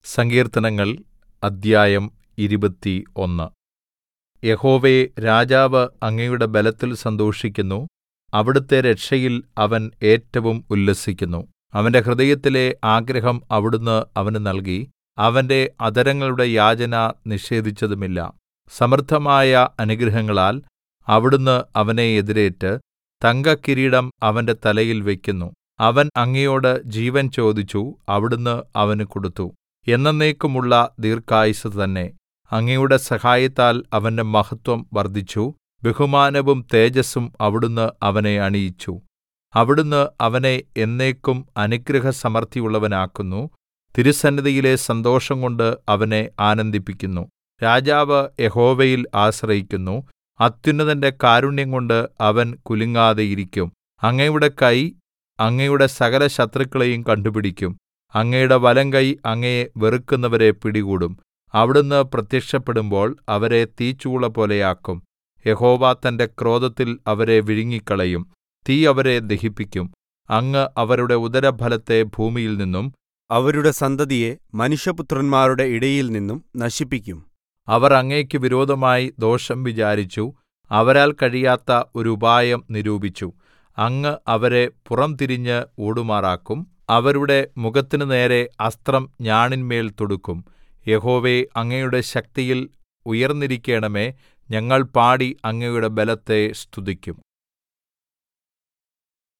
സങ്കീർത്തനങ്ങൾ അദ്ധ്യായം ഇരുപത്തിയൊന്ന് യഹോവേ രാജാവ് അങ്ങയുടെ ബലത്തിൽ സന്തോഷിക്കുന്നു അവിടുത്തെ രക്ഷയിൽ അവൻ ഏറ്റവും ഉല്ലസിക്കുന്നു അവന്റെ ഹൃദയത്തിലെ ആഗ്രഹം അവിടുന്ന് അവന് നൽകി അവന്റെ അധരങ്ങളുടെ യാചന നിഷേധിച്ചതുമില്ല സമൃദ്ധമായ അനുഗ്രഹങ്ങളാൽ അവിടുന്ന് അവനെ എതിരേറ്റ് തങ്കക്കിരീടം അവന്റെ തലയിൽ വയ്ക്കുന്നു അവൻ അങ്ങയോട് ജീവൻ ചോദിച്ചു അവിടുന്ന് അവന് കൊടുത്തു എന്നെന്നേക്കുമുള്ള ദീർഘായുസ്സ് തന്നെ അങ്ങയുടെ സഹായത്താൽ അവന്റെ മഹത്വം വർദ്ധിച്ചു ബഹുമാനവും തേജസ്സും അവിടുന്ന് അവനെ അണിയിച്ചു അവിടുന്ന് അവനെ എന്നേക്കും അനുഗ്രഹസമൃദ്ധിയുള്ളവനാക്കുന്നു തിരുസന്നിധിയിലെ സന്തോഷംകൊണ്ട് അവനെ ആനന്ദിപ്പിക്കുന്നു രാജാവ് യഹോവയിൽ ആശ്രയിക്കുന്നു അത്യുന്നതന്റെ കാരുണ്യംകൊണ്ട് അവൻ കുലുങ്ങാതെയിരിക്കും അങ്ങയുടെ കൈ അങ്ങയുടെ സകല ശത്രുക്കളെയും കണ്ടുപിടിക്കും അങ്ങയുടെ വലങ്കൈ അങ്ങയെ വെറുക്കുന്നവരെ പിടികൂടും അവിടുന്ന് പ്രത്യക്ഷപ്പെടുമ്പോൾ അവരെ തീച്ചൂളപോലെയാക്കും യഹോവ തന്റെ ക്രോധത്തിൽ അവരെ വിഴുങ്ങിക്കളയും തീ അവരെ ദഹിപ്പിക്കും അങ്ങ് അവരുടെ ഉദരഫലത്തെ ഭൂമിയിൽനിന്നും അവരുടെ സന്തതിയെ മനുഷ്യപുത്രന്മാരുടെ ഇടയിൽനിന്നും നശിപ്പിക്കും അവർ അങ്ങേക്ക് വിരോധമായി ദോഷം വിചാരിച്ചു അവരാൽ കഴിയാത്ത ഒരു ഉപായം നിരൂപിച്ചു അങ്ങ് അവരെ പുറംതിരിഞ്ഞ് ഓടുമാറാക്കും അവരുടെ മുഖത്തിനു നേരെ അസ്ത്രം ഞാണിന്മേൽ തൊടുക്കും യഹോവേ അങ്ങയുടെ ശക്തിയിൽ ഉയർന്നിരിക്കണമേ ഞങ്ങൾ പാടി അങ്ങയുടെ ബലത്തെ സ്തുതിക്കും